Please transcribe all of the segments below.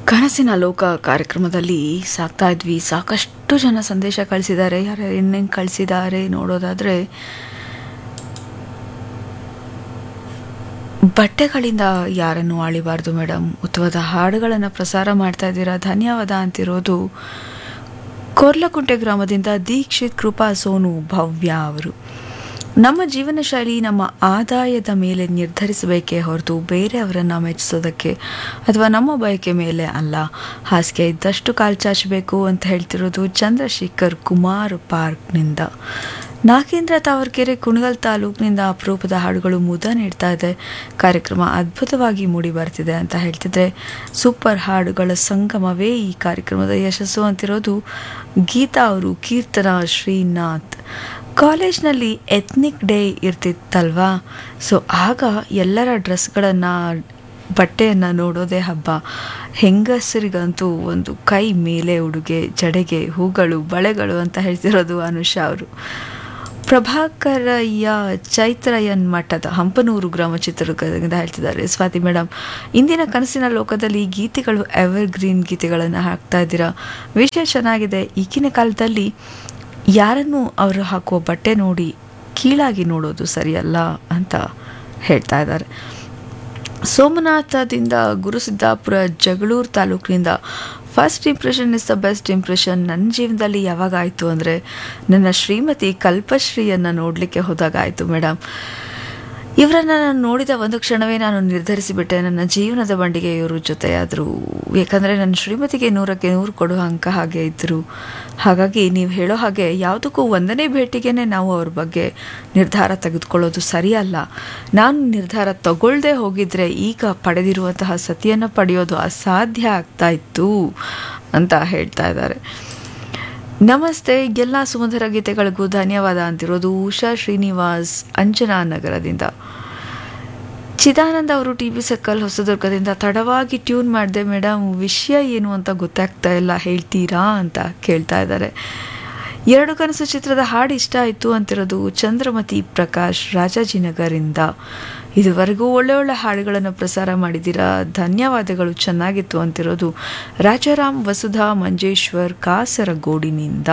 ಕನಸಿನ ಲೋಕ ಕಾರ್ಯಕ್ರಮದಲ್ಲಿ ಸಾಕ್ತಾ ಇದ್ವಿ ಸಾಕಷ್ಟು ಜನ ಸಂದೇಶ ಕಳಿಸಿದ್ದಾರೆ ಯಾರು ಇನ್ನೇನು ಕಳಿಸಿದ್ದಾರೆ ನೋಡೋದಾದರೆ ಬಟ್ಟೆಗಳಿಂದ ಯಾರನ್ನು ಆಳಿಬಾರ್ದು ಮೇಡಮ್ ಉತ್ತಮವಾದ ಹಾಡುಗಳನ್ನು ಪ್ರಸಾರ ಮಾಡ್ತಾ ಇದ್ದೀರಾ ಧನ್ಯವಾದ ಅಂತಿರೋದು ಕೊರ್ಲಕುಂಟೆ ಗ್ರಾಮದಿಂದ ದೀಕ್ಷಿತ್ ಕೃಪಾ ಸೋನು ಭವ್ಯ ಅವರು ನಮ್ಮ ಜೀವನ ಶೈಲಿ ನಮ್ಮ ಆದಾಯದ ಮೇಲೆ ನಿರ್ಧರಿಸಬೇಕೇ ಹೊರತು ಬೇರೆಯವರನ್ನು ಮೆಚ್ಚಿಸೋದಕ್ಕೆ ಅಥವಾ ನಮ್ಮ ಬಯಕೆ ಮೇಲೆ ಅಲ್ಲ ಹಾಸಿಗೆ ಇದ್ದಷ್ಟು ಕಾಲು ಚಾಚಬೇಕು ಅಂತ ಹೇಳ್ತಿರೋದು ಚಂದ್ರಶೇಖರ್ ಕುಮಾರ್ ಪಾರ್ಕ್ನಿಂದ ನಾಗೇಂದ್ರ ತಾವರ್ಕೆರೆ ಕುಣಗಲ್ ತಾಲೂಕಿನಿಂದ ಅಪರೂಪದ ಹಾಡುಗಳು ಮುದ ನೀಡ್ತಾ ಇದೆ ಕಾರ್ಯಕ್ರಮ ಅದ್ಭುತವಾಗಿ ಮೂಡಿ ಬರ್ತಿದೆ ಅಂತ ಹೇಳ್ತಿದ್ರೆ ಸೂಪರ್ ಹಾಡುಗಳ ಸಂಗಮವೇ ಈ ಕಾರ್ಯಕ್ರಮದ ಯಶಸ್ಸು ಅಂತಿರೋದು ಗೀತಾ ಅವರು ಕೀರ್ತನ ಶ್ರೀನಾಥ್ ಕಾಲೇಜ್ನಲ್ಲಿ ಎತ್ನಿಕ್ ಡೇ ಇರ್ತಿತ್ತಲ್ವಾ ಸೊ ಆಗ ಎಲ್ಲರ ಡ್ರೆಸ್ಗಳನ್ನು ಬಟ್ಟೆಯನ್ನು ನೋಡೋದೇ ಹಬ್ಬ ಹೆಂಗಸರಿಗಂತೂ ಒಂದು ಕೈ ಮೇಲೆ ಉಡುಗೆ ಜಡೆಗೆ ಹೂಗಳು ಬಳೆಗಳು ಅಂತ ಹೇಳ್ತಿರೋದು ಅನುಷಾ ಅವರು ಪ್ರಭಾಕರಯ್ಯ ಚೈತ್ರಯನ್ ಮಠದ ಹಂಪನೂರು ಗ್ರಾಮ ಚಿತ್ರದುರ್ಗದಿಂದ ಹೇಳ್ತಿದ್ದಾರೆ ಸ್ವಾತಿ ಮೇಡಮ್ ಇಂದಿನ ಕನಸಿನ ಲೋಕದಲ್ಲಿ ಗೀತೆಗಳು ಎವರ್ ಗ್ರೀನ್ ಗೀತೆಗಳನ್ನು ಹಾಕ್ತಾ ಇದ್ದೀರಾ ವಿಷಯ ಚೆನ್ನಾಗಿದೆ ಈಗಿನ ಕಾಲದಲ್ಲಿ ಯಾರನ್ನು ಅವರು ಹಾಕುವ ಬಟ್ಟೆ ನೋಡಿ ಕೀಳಾಗಿ ನೋಡೋದು ಸರಿಯಲ್ಲ ಅಂತ ಹೇಳ್ತಾ ಇದ್ದಾರೆ ಸೋಮನಾಥದಿಂದ ಗುರುಸಿದ್ದಾಪುರ ಜಗಳೂರು ತಾಲೂಕಿನಿಂದ first impression is the best impression ನನ್ನ ಜೀವನದಲ್ಲಿ ಯಾವಾಗ ಆಯಿತು ಅಂದರೆ ನನ್ನ ಶ್ರೀಮತಿ ಕಲ್ಪಶ್ರೀಯನ್ನು ನೋಡಲಿಕ್ಕೆ ಹೋದಾಗ ಆಯಿತು ಮೇಡಮ್ ಇವರನ್ನು ನಾನು ನೋಡಿದ ಒಂದು ಕ್ಷಣವೇ ನಾನು ನಿರ್ಧರಿಸಿಬಿಟ್ಟೆ ನನ್ನ ಜೀವನದ ಬಂಡಿಗೆ ಇವರು ಜೊತೆಯಾದರು ಯಾಕಂದರೆ ನನ್ನ ಶ್ರೀಮತಿಗೆ ನೂರಕ್ಕೆ ನೂರು ಕೊಡೋ ಅಂಕ ಹಾಗೆ ಇದ್ದರು ಹಾಗಾಗಿ ನೀವು ಹೇಳೋ ಹಾಗೆ ಯಾವುದಕ್ಕೂ ಒಂದನೇ ಭೇಟಿಗೆ ನಾವು ಅವ್ರ ಬಗ್ಗೆ ನಿರ್ಧಾರ ತೆಗೆದುಕೊಳ್ಳೋದು ಸರಿಯಲ್ಲ ನಾನು ನಿರ್ಧಾರ ತಗೊಳ್ಳದೆ ಹೋಗಿದ್ರೆ ಈಗ ಪಡೆದಿರುವಂತಹ ಸತಿಯನ್ನು ಪಡೆಯೋದು ಅಸಾಧ್ಯ ಆಗ್ತಾ ಇತ್ತು ಅಂತ ಹೇಳ್ತಾ ಇದ್ದಾರೆ ನಮಸ್ತೆ ಎಲ್ಲ ಸುಮಧುರ ಗೀತೆಗಳಿಗೂ ಧನ್ಯವಾದ ಅಂತಿರೋದು ಉಷಾ ಶ್ರೀನಿವಾಸ್ ಅಂಜನಾ ನಗರದಿಂದ ಚಿದಾನಂದ ಅವರು ಟಿ ವಿ ಸರ್ಕಲ್ ಹೊಸದುರ್ಗದಿಂದ ತಡವಾಗಿ ಟ್ಯೂನ್ ಮಾಡಿದೆ ಮೇಡಮ್ ವಿಷಯ ಏನು ಅಂತ ಗೊತ್ತಾಗ್ತಾ ಇಲ್ಲ ಹೇಳ್ತೀರಾ ಅಂತ ಕೇಳ್ತಾ ಇದ್ದಾರೆ ಎರಡು ಕನಸು ಚಿತ್ರದ ಹಾಡು ಇಷ್ಟ ಆಯಿತು ಅಂತಿರೋದು ಚಂದ್ರಮತಿ ಪ್ರಕಾಶ್ ರಾಜಾಜಿನಗರಿಂದ ಇದುವರೆಗೂ ಒಳ್ಳೆ ಒಳ್ಳೆ ಹಾಡುಗಳನ್ನು ಪ್ರಸಾರ ಮಾಡಿದ್ದೀರಾ ಧನ್ಯವಾದಗಳು ಚೆನ್ನಾಗಿತ್ತು ಅಂತಿರೋದು ರಾಜಾರಾಮ್ ವಸುಧಾ ಮಂಜೇಶ್ವರ್ ಕಾಸರಗೋಡಿನಿಂದ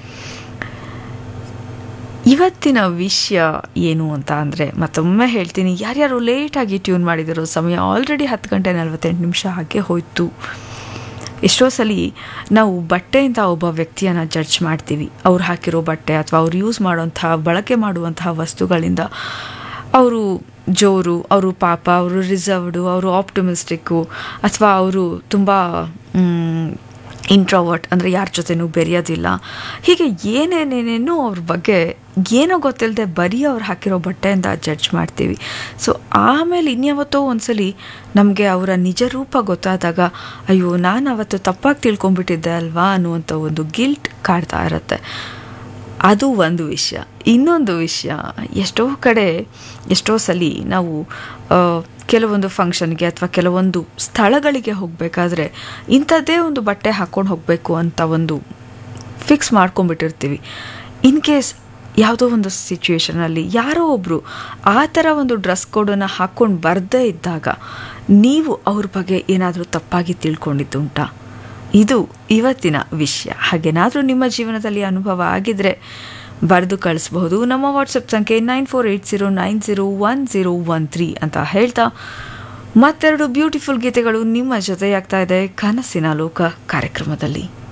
ಇವತ್ತಿನ ವಿಷಯ ಏನು ಅಂತ ಅಂದರೆ ಮತ್ತೊಮ್ಮೆ ಹೇಳ್ತೀನಿ ಯಾರ್ಯಾರು ಲೇಟಾಗಿ ಟ್ಯೂನ್ ಮಾಡಿದರು ಸಮಯ ಆಲ್ರೆಡಿ ಹತ್ತು ಗಂಟೆ ನಲ್ವತ್ತೆಂಟು ನಿಮಿಷ ಹಾಗೆ ಹೋಯಿತು ಎಷ್ಟೋ ಸಲ ನಾವು ಬಟ್ಟೆಯಿಂದ ಒಬ್ಬ ವ್ಯಕ್ತಿಯನ್ನು ಜಡ್ಜ್ ಮಾಡ್ತೀವಿ ಅವ್ರು ಹಾಕಿರೋ ಬಟ್ಟೆ ಅಥವಾ ಅವ್ರು ಯೂಸ್ ಮಾಡುವಂತಹ ಬಳಕೆ ಮಾಡುವಂತಹ ವಸ್ತುಗಳಿಂದ ಅವರು ಜೋರು ಅವರು ಪಾಪ ಅವರು ರಿಸರ್ವ್ಡು ಅವರು ಆಪ್ಟಮಿಸ್ಟಿಕ್ಕು ಅಥವಾ ಅವರು ತುಂಬ ಇಂಟ್ರೋವರ್ಟ್ ಅಂದರೆ ಯಾರ ಜೊತೆನೂ ಬೆರೆಯೋದಿಲ್ಲ ಹೀಗೆ ಏನೇನೇನೇನೋ ಅವ್ರ ಬಗ್ಗೆ ಏನೋ ಗೊತ್ತಿಲ್ಲದೆ ಬರೀ ಅವ್ರು ಹಾಕಿರೋ ಬಟ್ಟೆಯಿಂದ ಜಡ್ಜ್ ಮಾಡ್ತೀವಿ ಸೊ ಆಮೇಲೆ ಇನ್ಯಾವತ್ತೋ ಒಂದ್ಸಲಿ ನಮಗೆ ಅವರ ನಿಜ ರೂಪ ಗೊತ್ತಾದಾಗ ಅಯ್ಯೋ ನಾನು ಅವತ್ತು ತಪ್ಪಾಗಿ ತಿಳ್ಕೊಂಬಿಟ್ಟಿದ್ದೆ ಅಲ್ವಾ ಅನ್ನುವಂಥ ಒಂದು ಗಿಲ್ಟ್ ಕಾಡ್ತಾ ಇರುತ್ತೆ ಅದು ಒಂದು ವಿಷಯ ಇನ್ನೊಂದು ವಿಷಯ ಎಷ್ಟೋ ಕಡೆ ಎಷ್ಟೋ ಸಲ ನಾವು ಕೆಲವೊಂದು ಫಂಕ್ಷನ್ಗೆ ಅಥವಾ ಕೆಲವೊಂದು ಸ್ಥಳಗಳಿಗೆ ಹೋಗಬೇಕಾದ್ರೆ ಇಂಥದ್ದೇ ಒಂದು ಬಟ್ಟೆ ಹಾಕ್ಕೊಂಡು ಹೋಗಬೇಕು ಅಂತ ಒಂದು ಫಿಕ್ಸ್ ಮಾಡ್ಕೊಂಡ್ಬಿಟ್ಟಿರ್ತೀವಿ ಇನ್ ಕೇಸ್ ಯಾವುದೋ ಒಂದು ಸಿಚುವೇಶನಲ್ಲಿ ಯಾರೋ ಒಬ್ಬರು ಆ ಥರ ಒಂದು ಡ್ರೆಸ್ ಕೋಡನ್ನು ಹಾಕ್ಕೊಂಡು ಬರದೇ ಇದ್ದಾಗ ನೀವು ಅವ್ರ ಬಗ್ಗೆ ಏನಾದರೂ ತಪ್ಪಾಗಿ ತಿಳ್ಕೊಂಡಿದ್ದುಂಟಾ ಇದು ಇವತ್ತಿನ ವಿಷಯ ಹಾಗೇನಾದರೂ ನಿಮ್ಮ ಜೀವನದಲ್ಲಿ ಅನುಭವ ಆಗಿದ್ರೆ ಬರೆದು ಕಳಿಸ್ಬಹುದು ನಮ್ಮ ವಾಟ್ಸಪ್ ಸಂಖ್ಯೆ nine four eight zero nine zero one zero one three ಅಂತ ಹೇಳ್ತಾ ಮತ್ತೆರಡು ಬ್ಯೂಟಿಫುಲ್ ಗೀತೆಗಳು ನಿಮ್ಮ ಜೊತೆಯಾಗ್ತಾ ಇದೆ ಕನಸಿನ ಲೋಕ ಕಾರ್ಯಕ್ರಮದಲ್ಲಿ